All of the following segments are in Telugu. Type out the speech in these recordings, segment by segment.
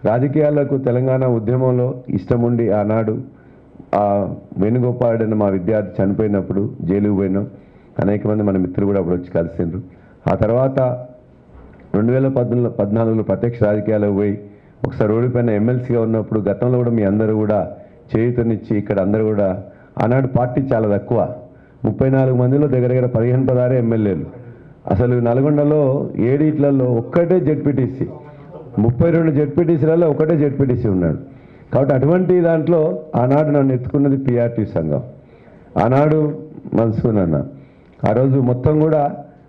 రాజకీయాలకు తెలంగాణ ఉద్యమంలో ఇష్టముండి ఆనాడు ఆ వేణుగోపాల్ అనే మా విద్యార్థి చనిపోయినప్పుడు జైలుకు పోయినాం అనేక మంది మన మిత్రులు కూడా అప్పుడు వచ్చి కలిసిండ్రు ఆ తర్వాత రెండు వేల పద్నాలుగు పద్నాలుగులో ప్రత్యక్ష రాజకీయాలకు పోయి ఒకసారి ఓడిపోయిన ఎమ్మెల్సీగా ఉన్నప్పుడు గతంలో కూడా మీ అందరూ కూడా చేయుతనిచ్చి ఇక్కడ అందరూ కూడా ఆనాడు పార్టీ చాలా తక్కువ ముప్పై నాలుగు మందిలో దగ్గర దగ్గర పదిహేను పదహారు ఎమ్మెల్యేలు అసలు నల్గొండలో ఏడిట్లలో ఒక్కటే జెడ్పీటీసీ ముప్పై రెండు జెడ్పీటీసీలలో ఒకటే జెడ్పీటీసీ ఉన్నాడు కాబట్టి అటువంటి దాంట్లో ఆనాడు నన్ను ఎత్తుకున్నది పిఆర్టీ సంఘం ఆనాడు మన్సూన్ అన్న ఆ రోజు మొత్తం కూడా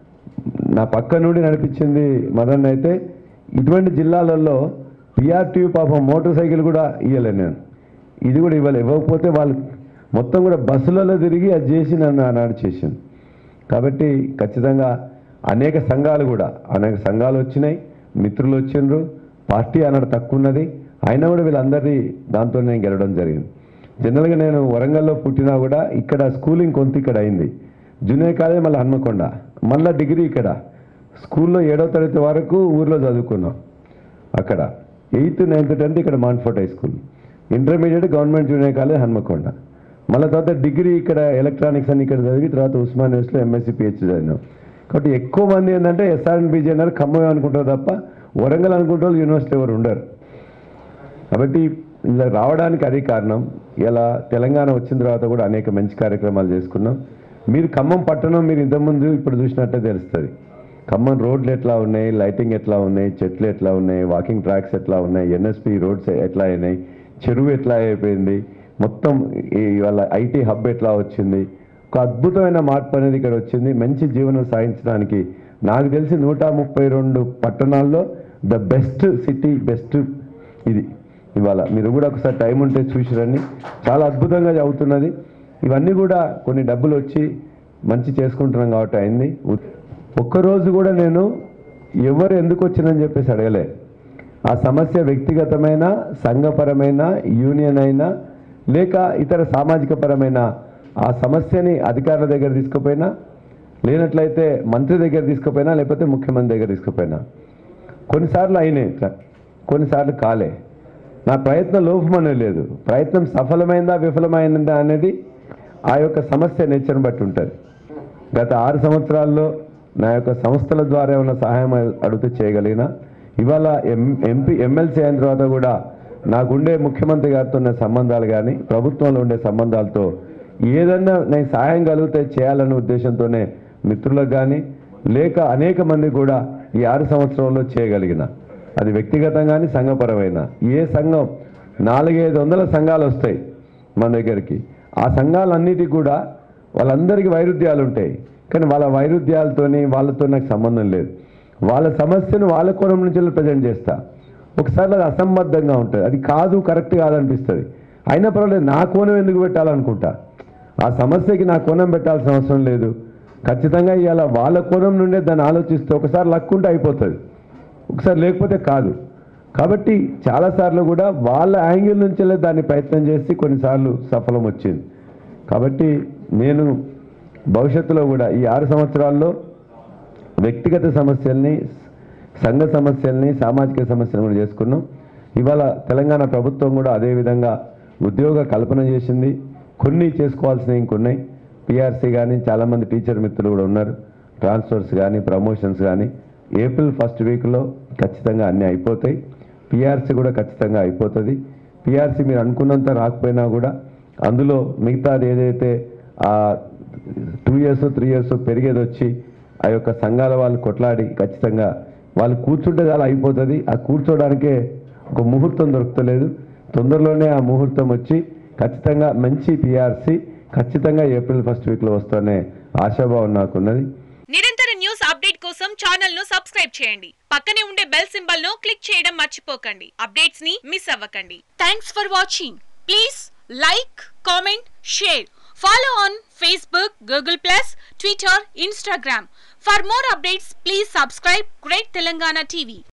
నా పక్క నుండి నడిపించింది మదన్ అయితే ఇటువంటి జిల్లాలలో పిఆర్టీ పాపం మోటార్ సైకిల్ కూడా ఇవ్వలేను నేను ఇది కూడా ఇవ్వలే ఇవ్వకపోతే వాళ్ళు మొత్తం కూడా బస్సులలో తిరిగి అది చేసి నన్ను ఆనాడు చేసింది కాబట్టి ఖచ్చితంగా అనేక సంఘాలు కూడా అనేక సంఘాలు వచ్చినాయి మిత్రులు వచ్చిండ్రు పార్టీ ఆనాడు తక్కువ ఉన్నది అయినా కూడా వీళ్ళందరి దాంతో నేను గెలవడం జరిగింది జనరల్గా నేను వరంగల్లో పుట్టినా కూడా ఇక్కడ స్కూలింగ్ కొంత ఇక్కడ అయింది జూనియర్ కాలేజ్ మళ్ళీ హన్మకొండ మళ్ళీ డిగ్రీ ఇక్కడ స్కూల్లో ఏడవ తరగతి వరకు ఊర్లో చదువుకున్నాం అక్కడ ఎయిత్ నైన్త్ టెన్త్ ఇక్కడ Montfort high school intermediate government junior college Hanmakonda మళ్ళీ తర్వాత డిగ్రీ ఇక్కడ ఎలక్ట్రానిక్స్ అని ఇక్కడ చదివి తర్వాత ఉస్మాన్ యూనివర్సిటీలో ఎంఎస్సీ పిహెచ్డి చదివినాం కాబట్టి ఎక్కువ మంది ఏంటంటే ఎస్ఆర్ఎన్ బీజీ అన్నారు ఖమ్మం అనుకుంటారు తప్ప వరంగల్ అనుకుంటే వాళ్ళు యూనివర్సిటీ ఎవరు ఉండరు కాబట్టి ఇలా రావడానికి అది కారణం ఇలా తెలంగాణ వచ్చిన తర్వాత కూడా అనేక మంచి కార్యక్రమాలు చేసుకున్నాం మీరు ఖమ్మం పట్టణం మీరు ఇంతకుముందు ఇప్పుడు చూసినట్టే తెలుస్తుంది ఖమ్మం రోడ్లు ఎట్లా ఉన్నాయి లైటింగ్ ఎట్లా ఉన్నాయి చెట్లు ఎట్లా ఉన్నాయి వాకింగ్ ట్రాక్స్ ఎట్లా ఉన్నాయి ఎన్ఎస్పి రోడ్స్ ఎట్లా అయినాయి చెరువు ఎట్లా అయిపోయింది మొత్తం ఈ వాళ్ళ ఐటీ హబ్ ఎట్లా వచ్చింది ఒక అద్భుతమైన మార్పు అనేది ఇక్కడ వచ్చింది మంచి జీవనం సాగించడానికి నాకు తెలిసి నూట ముప్పై రెండు పట్టణాల్లో ద బెస్ట్ సిటీ బెస్ట్ ఇది ఇవాళ మీరు కూడా ఒకసారి టైం ఉంటే చూసి రండి చాలా అద్భుతంగా అవుతున్నది ఇవన్నీ కూడా కొన్ని డబ్బులు వచ్చి మంచి చేసుకుంటున్నాం కాబట్టి అయింది ఒక్కరోజు కూడా నేను ఎవరు ఎందుకు వచ్చిందని చెప్పేసి అడగలే ఆ సమస్య వ్యక్తిగతమైన సంఘపరమైన యూనియన్ అయినా లేక ఇతర సామాజిక పరమైన ఆ సమస్యని అధికారుల దగ్గర తీసుకుపోయినా లేనట్లయితే మంత్రి దగ్గర తీసుకుపోయినా లేకపోతే ముఖ్యమంత్రి దగ్గర తీసుకుపోయినా కొన్నిసార్లు అయినాయి ఇట్లా కొన్నిసార్లు కాలే నా ప్రయత్నం లోపమనే లేదు ప్రయత్నం సఫలమైందా విఫలమైందా అనేది ఆ యొక్క సమస్య నేచర్ని బట్టి ఉంటుంది గత ఆరు సంవత్సరాల్లో నా యొక్క సంస్థల ద్వారా ఏమైనా సహాయం అడిగితే చేయగలిగిన ఇవాళ ఎం ఎంపీ ఎమ్మెల్సీ అయిన తర్వాత కూడా నాకుండే ముఖ్యమంత్రి గారితో ఉన్న సంబంధాలు కానీ ప్రభుత్వంలో ఉండే సంబంధాలతో ఏదన్నా నేను సహాయం కలిగితే చేయాలనే ఉద్దేశంతోనే మిత్రులకు కానీ లేక అనేక మంది కూడా ఈ ఆరు సంవత్సరంలో చేయగలిగిన అది వ్యక్తిగతం కానీ సంఘపరమైన ఏ సంఘం నాలుగైదు వందల సంఘాలు వస్తాయి మన దగ్గరికి ఆ సంఘాలన్నిటికీ కూడా వాళ్ళందరికీ వైరుధ్యాలు ఉంటాయి కానీ వాళ్ళ వైరుధ్యాలతోని వాళ్ళతో నాకు సంబంధం లేదు వాళ్ళ సమస్యను వాళ్ళ కోణం నుంచి ప్రజెంట్ చేస్తా ఒకసారి అది అసంబద్ధంగా ఉంటుంది అది కాదు కరెక్ట్ కాదనిపిస్తుంది అయినా పర్వాలేదు నా కోణం ఎందుకు పెట్టాలనుకుంటా ఆ సమస్యకి నా కోణం పెట్టాల్సిన అవసరం లేదు ఖచ్చితంగా ఇవాళ వాళ్ళ కోణం నుండే దాన్ని ఆలోచిస్తే ఒకసారి లక్కుంటే అయిపోతుంది ఒకసారి లేకపోతే కాదు కాబట్టి చాలాసార్లు కూడా వాళ్ళ యాంగిల్ నుంచే దాన్ని ప్రయత్నం చేసి కొన్నిసార్లు సఫలం వచ్చింది కాబట్టి నేను భవిష్యత్తులో కూడా ఈ ఆరు సంవత్సరాల్లో వ్యక్తిగత సమస్యల్ని సంఘ సమస్యల్ని సామాజిక సమస్యలను కూడా చేసుకున్నాం ఇవాళ తెలంగాణ ప్రభుత్వం కూడా అదేవిధంగా ఉద్యోగ కల్పన చేసింది కొన్ని చేసుకోవాల్సినవి ఇంకొన్నాయి పిఆర్సీ కానీ చాలామంది టీచర్ మిత్రులు కూడా ఉన్నారు ట్రాన్స్ఫర్స్ కానీ ప్రమోషన్స్ కానీ ఏప్రిల్ ఫస్ట్ వీక్లో ఖచ్చితంగా అన్నీ అయిపోతాయి పిఆర్సీ కూడా ఖచ్చితంగా అయిపోతుంది పిఆర్సీ మీరు అనుకున్నంత రాకపోయినా కూడా అందులో మిగతాది ఏదైతే ఆ టూ ఇయర్స్ త్రీ ఇయర్స్ పెరిగేది వచ్చి ఆ యొక్క సంఘాల వాళ్ళు కొట్లాడి ఖచ్చితంగా వాళ్ళు కూర్చుంటే చాలా అయిపోతుంది ఆ కూర్చోడానికే ఒక ముహూర్తం దొరుకుతలేదు తొందరలోనే ఆ ముహూర్తం వచ్చి ఖచ్చితంగా మంచి పిఆర్సీ ఖచ్చితంగా ఏప్రిల్ ఫస్ట్ వీక్లో వస్తూనే ఆశాభావం నాకున్నది నిరంతర న్యూస్ అప్డేట్ కోసం ఛానల్ ను సబ్స్క్రైబ్ చేయండి పక్కనే ఉండే బెల్ సింబల్ ను క్లిక్ చేయడం మర్చిపోకండి అప్డేట్స్ ని మిస్ అవ్వకండి thanks for watching please like comment share follow on Facebook Google plus Twitter Instagram for more updates please subscribe great Telangana TV